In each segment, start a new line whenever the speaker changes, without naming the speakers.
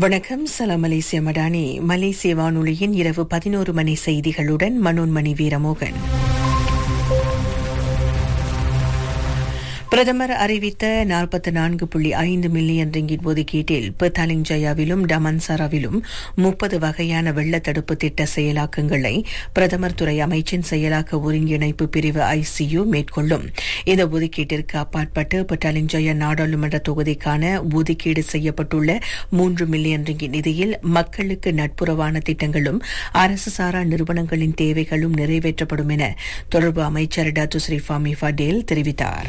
வணக்கம் சலாம் மலேசிய மடானி மலேசிய வானொலியின் இரவு பதினோரு மணி செய்திகளுடன் மனோன்மணி வீரமோகன் பிரதமர் அறிவித்த நாற்பத்தி நான்கு புள்ளி ஐந்து மில்லியன் ரிங்கிட் ஒதுக்கீட்டில் பெத்தாலிங் ஜயாவிலும் டமன்சாராவிலும் முப்பது வகையான வெள்ள தடுப்பு திட்ட செயலாக்கங்களை பிரதமர் துறை அமைச்சின் செயலாக்க ஒருங்கிணைப்பு பிரிவு ஐசியு மேற்கொள்ளும் இந்த ஒதுக்கீட்டிற்கு அப்பாற்பட்டு பெட்டாலிங் ஜயா நாடாளுமன்ற தொகுதிக்கான ஒதுக்கீடு செய்யப்பட்டுள்ள மூன்று மில்லியன் ரிங்கிட் நிதியில் மக்களுக்கு நட்புறவான திட்டங்களும் அரசு சாரா நிறுவனங்களின் தேவைகளும் நிறைவேற்றப்படும் என தொடர்பு அமைச்சர் டாக்டர் ஸ்ரீஃபாமி ஃபடேல் தெரிவித்தார்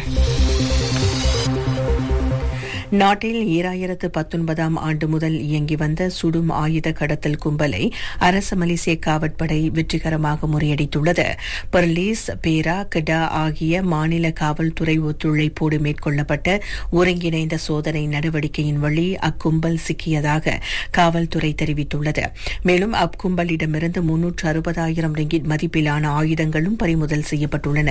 நாட்டில் ஈராயிரத்து பத்தொன்பதாம் ஆண்டு முதல் இயங்கி வந்த சுடும் ஆயுத கடத்தல் கும்பலை அரசு மலேசிய காவற்படை வெற்றிகரமாக முறியடித்துள்ளது பெர்லீஸ் பேரா கிடா ஆகிய மாநில காவல்துறை ஒத்துழைப்போடு மேற்கொள்ளப்பட்ட ஒருங்கிணைந்த சோதனை நடவடிக்கையின் வழி அக்கும்பல் சிக்கியதாக காவல்துறை தெரிவித்துள்ளது மேலும் அக்கும்பலிடமிருந்து முன்னூற்று அறுபதாயிரம் ரிங்கிட் மதிப்பிலான ஆயுதங்களும் பறிமுதல் செய்யப்பட்டுள்ளன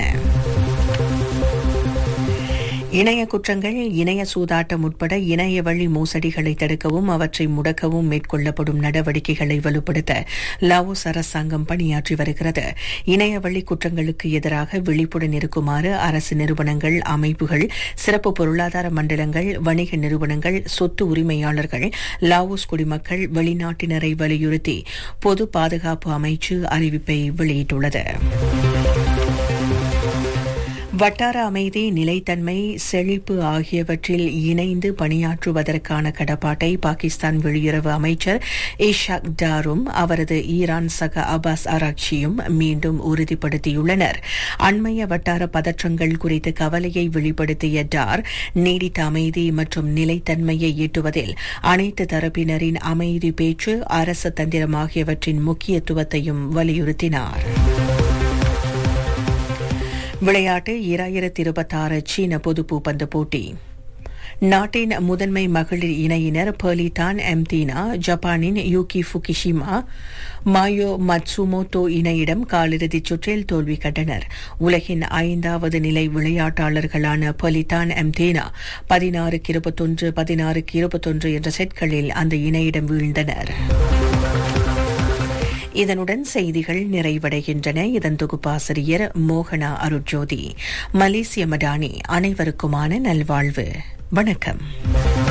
இணைய குற்றங்கள் இணைய சூதாட்டம் உட்பட இணைய வழி மோசடிகளை தடுக்கவும் அவற்றை முடக்கவும் மேற்கொள்ளப்படும் நடவடிக்கைகளை வலுப்படுத்த லாவோஸ் அரசாங்கம் பணியாற்றி வருகிறது இணைய வழி குற்றங்களுக்கு எதிராக விழிப்புடன் இருக்குமாறு அரசு நிறுவனங்கள் அமைப்புகள் சிறப்பு பொருளாதார மண்டலங்கள் வணிக நிறுவனங்கள் சொத்து உரிமையாளர்கள் லாவோஸ் குடிமக்கள் வெளிநாட்டினரை வலியுறுத்தி பொது பாதுகாப்பு அமைச்சு அறிவிப்பை வெளியிட்டுள்ளது வட்டார அமைதி நிலைத்தன்மை செழிப்பு ஆகியவற்றில் இணைந்து பணியாற்றுவதற்கான கடப்பாட்டை பாகிஸ்தான் வெளியுறவு அமைச்சர் இஷாக் டாரும் அவரது ஈரான் சக அபாஸ் அராக்சியும் மீண்டும் உறுதிப்படுத்தியுள்ளனர் அண்மைய வட்டார பதற்றங்கள் குறித்து கவலையை வெளிப்படுத்திய டார் நீடித்த அமைதி மற்றும் நிலைத்தன்மையை எட்டுவதில் அனைத்து தரப்பினரின் அமைதி பேச்சு அரசு தந்திரம் ஆகியவற்றின் முக்கியத்துவத்தையும் வலியுறுத்தினார் விளையாட்டு இராயிரத்தி இருபத்தாறு சீன பொது பூப்பந்து போட்டி நாட்டின் முதன்மை மகளிர் இணையினர் பர்லிதான் எம்தீனா ஜப்பானின் யூகி ஃபுகிஷிமா மாயோ மட்சுமோட்டோ இணையிடம் காலிறுதிச் சுற்றில் தோல்வி கண்டனர் உலகின் ஐந்தாவது நிலை விளையாட்டாளர்களான பலிதான் எம்தீனா பதினாறுக்கு இருபத்தொன்று பதினாறுக்கு இருபத்தொன்று என்ற செட்களில் அந்த இணையிடம் வீழ்ந்தனர் இதனுடன் செய்திகள் நிறைவடைகின்றன இதன் தொகுப்பாசிரியர் மோகனா அருட்ஜோதி மலேசிய மடானி அனைவருக்குமான நல்வாழ்வு வணக்கம்